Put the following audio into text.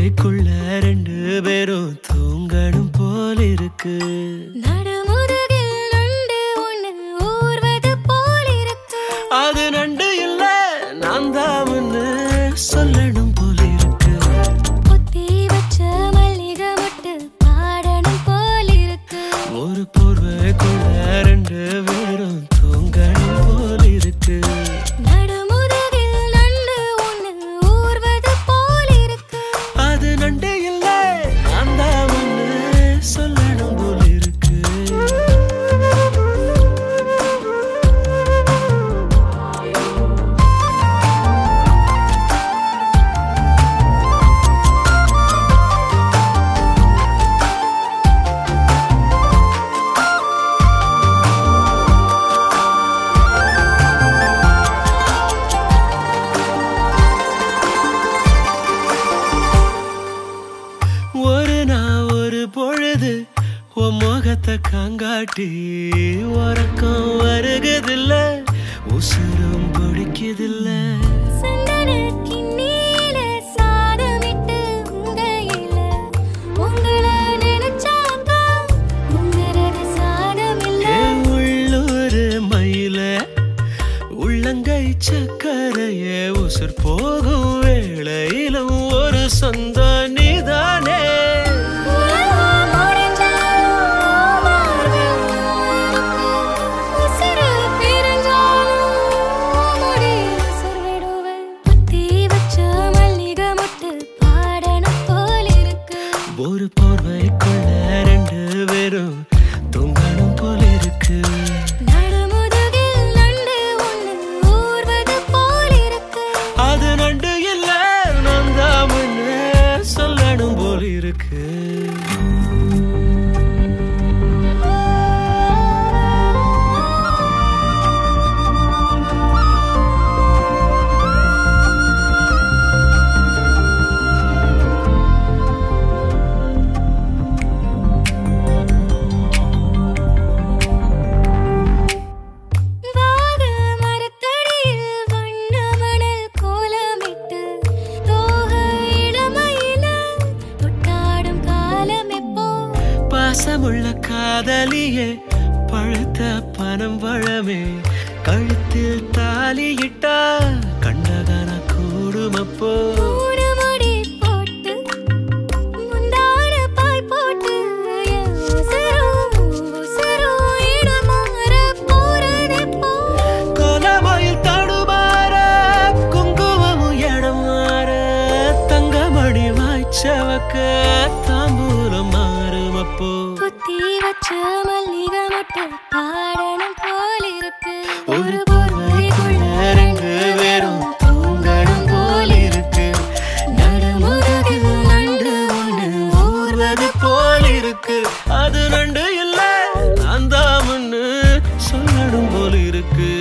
போர்வைக்குள்ள ரெண்டு பேரும் தூங்கணும் போல இருக்கு நடுமுதுகில் நண்டு ஒண்ணு ஊர்வது போல் இருக்கு அது நண்டு இல்ல நான் தான்னு சொல்லணும் போல இருக்கு பொத்தி வச்ச மல்லிகை மொட்டு பாடணும் போல் இருக்கு ஒரு போர்வைக்குள்ள ரெண்டு பேரும் தூங்கணும் போல இருக்கு நடுமுதுகில் நண்டு ஒண்ணு ஊர்வது போல் இருக்கு அது நண்டு இல்ல நான் தான்னு சொல்லணும் போல இருக்கு ஒரு நாள் ஒரு பொழுது உன் முகத்தை காங்காட்டி உறக்கம் வருகுதில்ல உசுரும் பிடிக்குதில்ல சந்தன கிண்ணியில சாதமிட்டு உங்கையில உங்களை நினைச்சாக்கா உங்கிறது சாதமில்ல ஏ உள்ளூர் மயில உள்ளங்கை சக்கரைய உசுர் போகும் வேளையிலும் ஒரு சொந்த நீதானே உலகம் முடிஞ்சாலும் மார்பில் உசுரு பிரிஞ்சாலும் முடியில் உசுர் விடுவேன். புத்தி வச்ச மல்லிகை மொட்டு பாடணும் போல் இருக்கு ஒரு போர்வைக்குள்ள ரெண்டு பேரும் தூங்கணும் போல இருக்கு நடுமுதுகில் நண்டு ஒண்ணு ஊர்வது போல் இருக்கு அது நண்டு இல்ல நான் தாமன்னு சொல்லணும் போல இருக்கு வாக மரத்தடியில் வண்ண மணல் கோலமிட்டு தோகை இளமையில தொட்டாடும் காலம் எப்போ பாசமுள்ள காதலியே பழுத்த பனம் பழமே கழுத்தில் தாலியிட்டா கண்டகன கூடுமப்போ மூணு முடி போட்டு முந்தான பாய் போட்டு என் உசுரும் உசுரும் இடமாற போறதெப்போ கோலமயில் தடுமாற குங்குமமும் இடம் மாற தங்கமணி வாய்ச்சவக்க தாம்பூலம் மாறுமப்போ புத்தி வச்ச மல்லிகை மட்டும் பாடணும் போல் இருக்கு ஒரு போர்வைக்குள்ள ரெண்டு பேரும் தூங்கணும் போல் இருக்கு நடுமுதுகில் நண்டு ஒண்ணு ஊர்வது போல் இருக்கு அது நண்டு இல்ல அந்த சொல்லணும் போல் இருக்கு